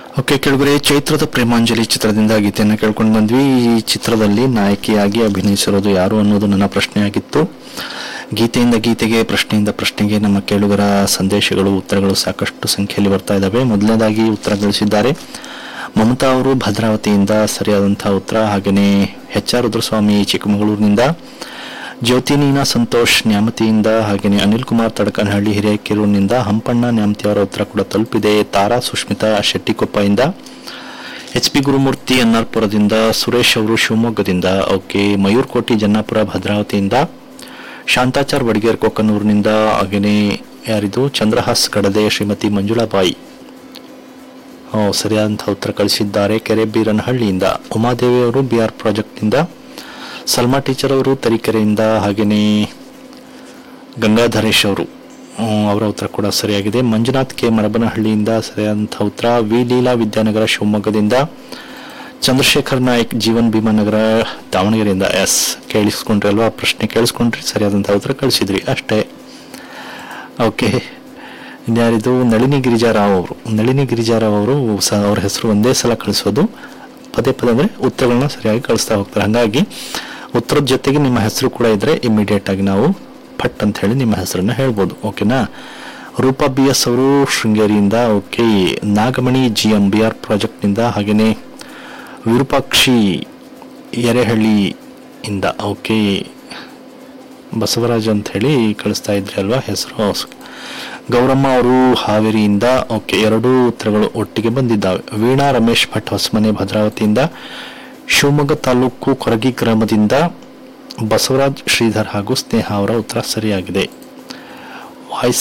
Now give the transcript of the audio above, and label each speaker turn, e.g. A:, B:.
A: okay ಕೆಳಗಡೆ ಚೈತ್ರದ ಪ್ರೇಮಾಂಜಲಿ ಚಿತ್ರದಿಂದ ಗೀತೆಯನ್ನು ಕೇಳ್ಕೊಂಡು ಬಂದ್ವಿ ಈ ಚಿತ್ರದಲ್ಲಿ ನಾಯಕಿಯಾಗಿ ಅಭಿನಯಿಸಿರೋದು ಯಾರು ಅನ್ನೋದು ನನ್ನ ಪ್ರಶ್ನೆಯಾಗಿತ್ತು ಗೀತೆಯಿಂದ ಗೀತೆಗೆ ಪ್ರಶ್ನೆಯಿಂದ ಪ್ರಶ್ನೆಗೆ ನಮ್ಮ ಕೇಳುಗರ ಸಂದೇಶಗಳು ಉತ್ತರಗಳು ಸಾಕಷ್ಟು ಸಂಖ್ಯೆಯಲ್ಲಿ ಬರ್ತಾ ಇದ್ದಾವೆ ಮೊದಲನೇದಾಗಿ ಉತ್ತರ ಗಳಿಸಿದ್ದಾರೆ ಮಮತಾ ಅವರು ಭದ್ರಾವತಿಯಿಂದ ಸರಿಯಾದಂತಹ ಉತ್ತರ ಹಾಗೆಯೇ ಎಚ್ ಆರ್ ರುದ್ರಸ್ವಾಮಿ ಚಿಕ್ಕಮಗಳೂರಿನಿಂದ ಜ್ಯೋತಿ ನೀನಾ ಸಂತೋಷ್ ನ್ಯಾಮತಿಯಿಂದ ಹಾಗೆಯೇ ಅನಿಲ್ ಕುಮಾರ್ ತಡಕನಹಳ್ಳಿ ಹಿರೇಕೆರೂರಿನಿಂದ ಹಂಪಣ್ಣ ನ್ಯಾಮತಿ ಅವರ ಉತ್ತರ ಕೂಡ ತಲುಪಿದೆ ತಾರಾ ಸುಷ್ಮಿತಾ ಶೆಟ್ಟಿಕೊಪ್ಪಯಿಂದ ಎಚ್ ಪಿ ಗುರುಮೂರ್ತಿ ಅನ್ನಾರ್ಪುರದಿಂದ ಸುರೇಶ್ ಅವರು ಶಿವಮೊಗ್ಗದಿಂದ ಓಕೆ ಮಯೂರ್ ಕೋಟಿ ಜನ್ನಾಪುರ ಭದ್ರಾವತಿಯಿಂದ ಶಾಂತಾಚಾರ್ ವಡಗೇರ್ ಕೊಕ್ಕನೂರಿನಿಂದ ಹಾಗೆಯೇ ಯಾರಿದು ಚಂದ್ರಹಾಸ್ ಗಡದೆ ಶ್ರೀಮತಿ ಮಂಜುಳಾಬಾಯಿ ಓ ಸರಿಯಾದಂತಹ ಉತ್ತರ ಕಳಿಸಿದ್ದಾರೆ ಕೆರೆಬೀರನಹಳ್ಳಿಯಿಂದ ಉಮಾದೇವಿ ಅವರು ಬಿ ಆರ್ ಪ್ರಾಜೆಕ್ಟ್ನಿಂದ ಸಲ್ಮಾ ಟೀಚರ್ ಅವರು ತರೀಕೆರೆಯಿಂದ ಹಾಗೆಯೇ ಗಂಗಾಧರೇಶ್ ಅವರು ಹ್ಮ್, ಅವರ ಉತ್ತರ ಕೂಡ ಸರಿಯಾಗಿದೆ ಮಂಜುನಾಥ್ ಕೆ ಮರಬನಹಳ್ಳಿಯಿಂದ ಸರಿಯಾದಂತಹ ಉತ್ತರ ವಿ ಲೀಲಾ ವಿದ್ಯಾನಗರ ಶಿವಮೊಗ್ಗದಿಂದ ಚಂದ್ರಶೇಖರ್ ನಾಯಕ್ ಜೀವನ್ ಭೀಮಾ ನಗರ ದಾವಣಗೆರೆಯಿಂದ ಎಸ್ ಕೇಳಿಸ್ಕೊಂಡ್ರಿ ಅಲ್ವಾ ಪ್ರಶ್ನೆ ಕೇಳಿಸ್ಕೊಂಡ್ರಿ ಸರಿಯಾದಂತಹ ಉತ್ತರ ಕಳಿಸಿದ್ರಿ ಅಷ್ಟೇ ಓಕೆ ಇನ್ಯಾರಿದು ನಳಿನಿ ಗಿರಿಜಾರಾವ್ ಅವರು ನಳಿನಿ ಗಿರಿಜಾರಾವ್ ಅವರು ಸ ಅವ್ರ ಹೆಸರು ಒಂದೇ ಸಲ ಕಳಿಸೋದು ಪದೇ ಪದೇ ಅಂದರೆ ಉತ್ತರಗಳನ್ನ ಸರಿಯಾಗಿ ಕಳಿಸ್ತಾ ಹೋಗ್ತಾರೆ ಹಾಗಾಗಿ ಉತ್ತರದ ಜೊತೆಗೆ ನಿಮ್ಮ ಹೆಸರು ಕೂಡ ಇದ್ರೆ ಇಮಿಡಿಯೇಟ್ ಆಗಿ ನಾವು ಪಟ್ ಅಂತ ಹೇಳಿ ನಿಮ್ಮ ಹೆಸರನ್ನ ಹೇಳ್ಬೋದು ಓಕೆನಾ ರೂಪಾ ಬಿ ಎಸ್ ಅವರು ಶೃಂಗೇರಿಯಿಂದ okay Nagamani G M B R ಪ್ರಾಜೆಕ್ಟ್ನಿಂದ ಹಾಗೆಯೇ ವಿರೂಪಾಕ್ಷಿ ಎರೆಹಳ್ಳಿ ಇಂದ ಓಕೆ ಬಸವರಾಜ್ ಅಂತ ಹೇಳಿ ಕಳಿಸ್ತಾ ಇದ್ರಿ ಅಲ್ವಾ ಹೆಸರು ಗೌರಮ್ಮ ಅವರು ಹಾವೇರಿಯಿಂದ ಓಕೆ ಎರಡೂ ಉತ್ತರಗಳು ಒಟ್ಟಿಗೆ ಬಂದಿದ್ದಾವೆ ವೀಣಾ ರಮೇಶ್ ಭಟ್ ಹೊಸಮನೆ ಭದ್ರಾವತಿಯಿಂದ ಶಿವಮೊಗ್ಗ ತಾಲೂಕು ಕೊರಗಿ ಗ್ರಾಮದಿಂದ ಬಸವರಾಜ್ ಶ್ರೀಧರ್ ಹಾಗೂ ಸ್ನೇಹ ಅವರ ಉತ್ತರ ಸರಿಯಾಗಿದೆ